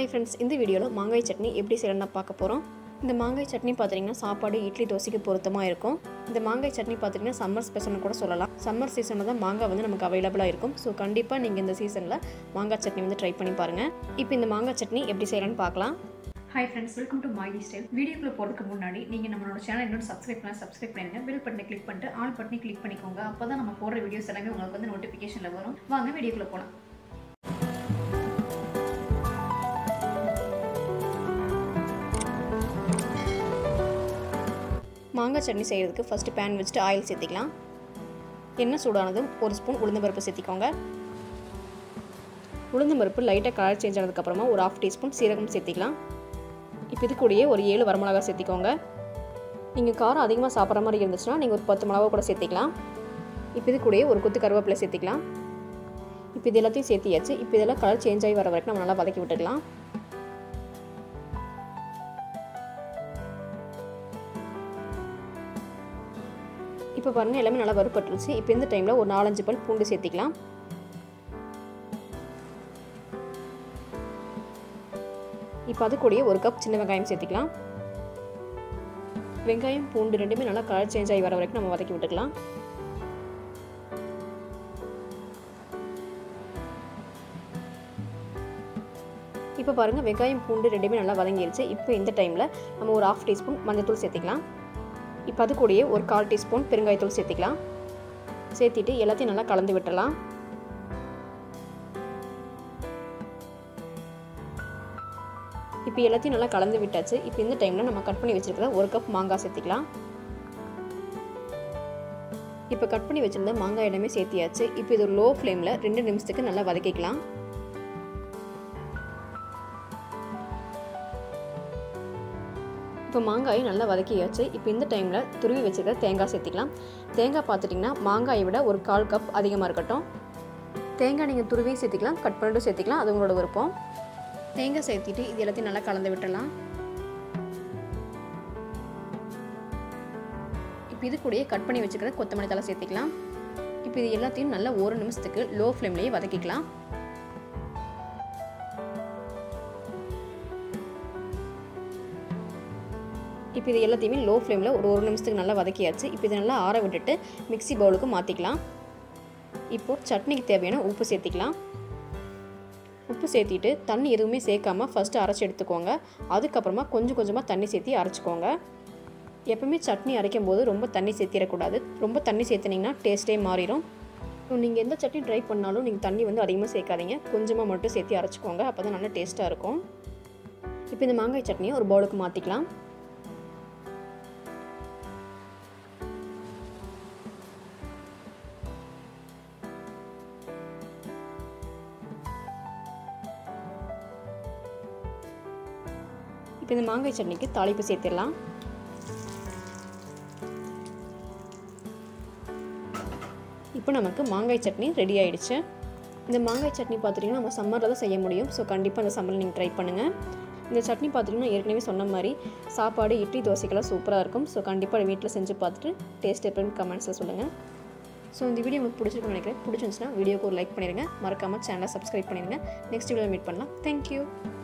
hi friends இந்த வீடியோவில் மாங்காய் சட்னி எப்படி செய்யணும்னு பார்க்க போகிறோம் இந்த மாங்காய் சட்னி பார்த்தீங்கன்னா சாப்பாடு இட்லி தோசைக்கு பொருத்தமாக இருக்கும் இந்த மாங்காய் சட்னி பார்த்தீங்கன்னா சம்மர் ஸ்பெஷல்னு கூட சொல்லலாம் சம்மர் சீசனில் தான் மாங்காய் வந்து நமக்கு அவைலபிளாக இருக்கும் ஸோ கண்டிப்பாக நீங்கள் இந்த சீசனில் மாங்காய் சட்னி வந்து ட்ரை பண்ணி பாருங்கள் இப்போ இந்த மாங்காய் சட்னி எப்படி செய்யலாம்னு பார்க்கலாம் hi friends welcome to my style வீடியோக்குள்ள போகிறதுக்கு முன்னாடி நீங்கள் நம்மளோட சேனல் இன்னும் சப்ஸ்கிரைப் பண்ணலாம் சப்ஸ்கிரைப் பண்ணுங்க பெல் பட்டனை கிளிக் பண்ணிட்டு ஆல் பட்டனை கிளிக் பண்ணிக்கோங்க அப்போ தான் நம்ம போடுற வீடியோஸ் எல்லாமே உங்களுக்கு வந்து நோட்டிஃபிகேஷனில் வரும் வாங்க வீடியோக்குள்ள போகலாம் மாங்காய் சட்னி செய்கிறதுக்கு ஃபஸ்ட்டு பேன் வச்சுட்டு ஆயில் சேர்த்திக்கலாம் எண்ணெய் சூடானதும் ஒரு ஸ்பூன் உளுந்தம்பருப்பு சேர்த்திக்கோங்க உளுந்தம்பருப்பு லைட்டாக கலர் சேஞ்ச் ஆனதுக்கப்புறமா ஒரு ஆஃப் டீஸ்பூன் சீரகம் சேர்த்திக்கலாம் இப்போ இது கூடயே ஒரு ஏழு வரமிளகா சேர்த்திக்கோங்க நீங்கள் காரம் அதிகமாக சாப்பிட்ற மாதிரி இருந்துச்சுன்னா நீங்கள் ஒரு பத்து மிளகா கூட சேர்த்திக்கலாம் இப்போ இது கூடயே ஒரு கொத்து கருவேப்பிலை சேர்த்திக்கலாம் இப்போ இது எல்லாத்தையும் சேர்த்தியாச்சு இப்போ இதெல்லாம் கலர் சேஞ்ச் ஆகி வர வரைக்கும் நம்ம நல்லா வதக்கி விட்டுக்கலாம் இப்போ பாருங்கள் எல்லாமே நல்லா வறுப்பட்டுருச்சு இப்போ இந்த டைமில் ஒரு நாலஞ்சு பல் பூண்டு சேர்த்திக்கலாம் இப்போ அது கூடயே ஒரு கப் சின்ன வெங்காயம் சேர்த்திக்கலாம் வெங்காயம் பூண்டு ரெண்டுமே நல்லா கலர் சேஞ்ச் ஆகி வர வரைக்கும் நம்ம வதக்கி விட்டுக்கலாம் இப்போ பாருங்கள் வெங்காயம் பூண்டு ரெண்டுமே நல்லா வதங்கிருச்சு இப்போ இந்த டைமில் நம்ம ஒரு ஆஃப் டீஸ்பூன் மஞ்சள்தூள் சேர்த்திக்கலாம் இப்போ அது கூடயே ஒரு கால் டீஸ்பூன் பெருங்காயத்தூள் சேர்த்திக்கலாம் சேர்த்திட்டு எல்லாத்தையும் நல்லா கலந்து விட்டுடலாம் இப்போ எல்லாத்தையும் நல்லா கலந்து விட்டாச்சு இப்போ இந்த டைமில் நம்ம கட் பண்ணி வச்சுருக்கிற ஒரு கப் மாங்காய் சேர்த்திக்கலாம் இப்போ கட் பண்ணி வச்சுருந்த மாங்காய் எல்லாமே சேர்த்தியாச்சு இப்போ இது ஒரு லோ ஃப்ளேமில் ரெண்டு நிமிஷத்துக்கு நல்லா வதக்கிக்கலாம் இப்போ மாங்காயை நல்லா வதக்கியாச்சு இப்போ இந்த டைமில் துருவி வச்சுருக்க தேங்காய் சேர்த்திக்கலாம் தேங்காய் பார்த்துட்டிங்கன்னா மாங்காயை விட ஒரு கால் கப் அதிகமாக இருக்கட்டும் தேங்காய் நீங்கள் துருவியும் சேர்த்திக்கலாம் கட் பண்ணிட்டும் சேர்த்திக்கலாம் அது உங்களோட விருப்பம் தேங்காய் சேர்த்திட்டு இது எல்லாத்தையும் நல்லா கலந்து விட்டுடலாம் இப்போ இது கூடயே கட் பண்ணி வச்சுக்கிற கொத்தமல்லி தலை சேர்த்திக்கலாம் இப்போ இது எல்லாத்தையும் நல்லா ஒரு நிமிஷத்துக்கு லோ ஃப்ளேம்லேயே வதக்கிக்கலாம் இப்போ இது எல்லாத்தையுமே லோ ஃப்ளேமில் ஒரு ஒரு நிமிஷத்துக்கு நல்லா வதக்கியாச்சு இப்போ இது நல்லா ஆற விட்டுட்டு மிக்சி பவுலுக்கு மாற்றிக்கலாம் இப்போது சட்னிக்கு தேவையான உப்பு சேர்த்திக்கலாம் உப்பு சேர்த்திட்டு தண்ணி எதுவுமே சேர்க்காம ஃபஸ்ட்டு அரைச்சி எடுத்துக்கோங்க அதுக்கப்புறமா கொஞ்சம் கொஞ்சமாக தண்ணி சேர்த்தி அரைச்சிக்கோங்க எப்பவுமே சட்னி அரைக்கும் போது ரொம்ப தண்ணி சேர்த்திடக்கூடாது ரொம்ப தண்ணி சேர்த்துனிங்கன்னா டேஸ்ட்டே மாறிடும் நீங்கள் எந்த சட்னி ட்ரை பண்ணாலும் நீங்கள் தண்ணி வந்து அதிகமாக சேர்க்காதீங்க கொஞ்சமாக மட்டும் சேர்த்து அரைச்சிக்கோங்க அப்போ தான் நல்லா டேஸ்ட்டாக இருக்கும் இப்போ இந்த மாங்காய் சட்னியை ஒரு பவுலுக்கு மாற்றிக்கலாம் இப்போ இந்த மாங்காய் சட்னிக்கு தாளிப்பு சேர்த்துடலாம் இப்போ நமக்கு மாங்காய் சட்னி ரெடி ஆயிடுச்சு இந்த மாங்காய் சட்னி பார்த்துட்டிங்கன்னா நம்ம சம்மரில் தான் செய்ய முடியும் ஸோ கண்டிப்பாக அந்த சம்மரில் நீங்கள் ட்ரை பண்ணுங்கள் இந்த சட்னி பார்த்துட்டிங்கன்னா ஏற்கனவே சொன்ன மாதிரி சாப்பாடு இட்லி தோசைக்கெல்லாம் சூப்பராக இருக்கும் ஸோ கண்டிப்பாக வீட்டில் செஞ்சு பார்த்துட்டு டேஸ்ட் எப்படின்னு கமெண்ட்ஸில் சொல்லுங்கள் ஸோ இந்த வீடியோ உங்களுக்கு பிடிச்சிருக்குன்னு நினைக்கிறேன் பிடிச்சிருந்துச்சுன்னா வீடியோக்கு ஒரு லைக் பண்ணிடுங்க மறக்காமல் சேனலை சப்ஸ்கிரைப் பண்ணிடுங்க நெக்ஸ்ட் வீடியோ மீட் பண்ணலாம் தேங்க்யூ